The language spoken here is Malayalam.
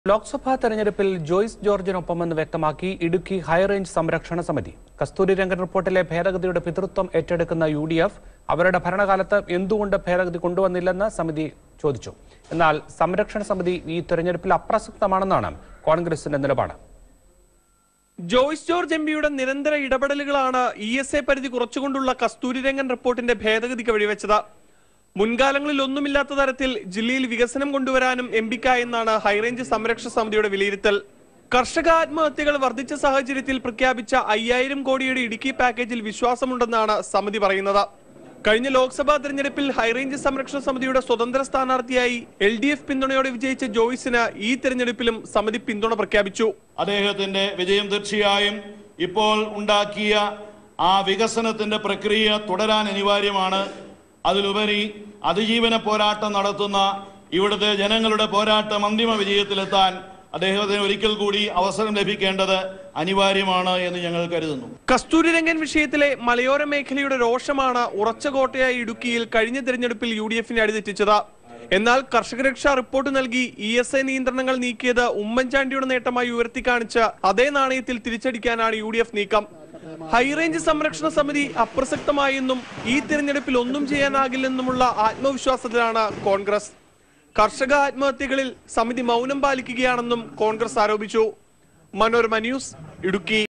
ലോക്സഭാ തെരഞ്ഞെടുപ്പിൽ ജോയ്സ് ജോർജിനൊപ്പമെന്ന് വ്യക്തമാക്കി ഇടുക്കി ഹൈറേഞ്ച് സംരക്ഷണ സമിതി കസ്തൂരി രംഗൻ റിപ്പോർട്ടിലെ ഭേദഗതിയുടെ പിതൃത്വം ഏറ്റെടുക്കുന്ന യു ഡി എഫ് അവരുടെ ഭരണകാലത്ത് എന്തുകൊണ്ട് ഭേദഗതി കൊണ്ടുവന്നില്ലെന്ന് സമിതി ചോദിച്ചു എന്നാൽ സംരക്ഷണ സമിതി ഈ തെരഞ്ഞെടുപ്പിൽ അപ്രസക്തമാണെന്നാണ് കോൺഗ്രസിന്റെ നിലപാട് ജോയ്സ് ജോർജ് എം പിയുടെ നിരന്തര ഇടപെടലുകളാണ് ഇ എസ് എ പരിധി കുറച്ചുകൊണ്ടുള്ള കസ്തൂരിരംഗൻ റിപ്പോർട്ടിന്റെ ഭേദഗതിക്ക് വഴിവെച്ചത് മുൻകാലങ്ങളിൽ ഒന്നുമില്ലാത്ത തരത്തിൽ ജില്ലയിൽ വികസനം കൊണ്ടുവരാനും എം പിക്കായെന്നാണ് ഹൈറേഞ്ച് സംരക്ഷണ സമിതിയുടെ വിലയിരുത്തൽ കർഷക ആത്മഹത്യകൾ വർദ്ധിച്ച സാഹചര്യത്തിൽ പ്രഖ്യാപിച്ച അയ്യായിരം കോടിയുടെ ഇടുക്കി പാക്കേജിൽ വിശ്വാസമുണ്ടെന്നാണ് സമിതി പറയുന്നത് കഴിഞ്ഞ ലോക്സഭാ തെരഞ്ഞെടുപ്പിൽ ഹൈറേഞ്ച് സംരക്ഷണ സമിതിയുടെ സ്വതന്ത്ര സ്ഥാനാർത്ഥിയായി എൽ ഡി എഫ് പിന്തുണയോടെ വിജയിച്ച ജോയ്സിന് ഈ തെരഞ്ഞെടുപ്പിലും സമിതി പിന്തുണ പ്രഖ്യാപിച്ചു അദ്ദേഹത്തിന്റെ വിജയം തീർച്ചയായും ഇപ്പോൾ ഉണ്ടാക്കിയ ആ വികസനത്തിന്റെ പ്രക്രിയ തുടരാൻ അനിവാര്യമാണ് അതിലുപരി അതിജീവന പോരാട്ടം നടത്തുന്ന ഇവിടുത്തെ ജനങ്ങളുടെ പോരാട്ടം അന്തിമ വിജയത്തിലെത്താൻ അദ്ദേഹത്തിന് ഒരിക്കൽ കൂടി അവസരം ലഭിക്കേണ്ടത് അനിവാര്യമാണ് എന്ന് ഞങ്ങൾ കരുതുന്നു കസ്തൂരിരംഗൻ വിഷയത്തിലെ മലയോര മേഖലയുടെ രോഷമാണ് ഉറച്ച കോട്ടയായ ഇടുക്കിയിൽ കഴിഞ്ഞ തെരഞ്ഞെടുപ്പിൽ യു ഡി എഫിനെ അടിതെറ്റിച്ചത് എന്നാൽ കർഷകരക്ഷാ റിപ്പോർട്ട് നൽകി ഇ എസ് ഐ നിയന്ത്രണങ്ങൾ നീക്കിയത് ഉമ്മൻചാണ്ടിയുടെ നേട്ടമായി ഉയർത്തിക്കാണിച്ച് അതേ നാണയത്തിൽ തിരിച്ചടിക്കാനാണ് യു ഡി എഫ് നീക്കം ഹൈറേഞ്ച് സംരക്ഷണ സമിതി അപ്രസക്തമായെന്നും ഈ തെരഞ്ഞെടുപ്പിൽ ഒന്നും ചെയ്യാനാകില്ലെന്നുമുള്ള ആത്മവിശ്വാസത്തിലാണ് കോൺഗ്രസ് കർഷക ആത്മഹത്യകളിൽ സമിതി മൗനം പാലിക്കുകയാണെന്നും കോൺഗ്രസ് ആരോപിച്ചു മനോരമ ന്യൂസ് ഇടുക്കി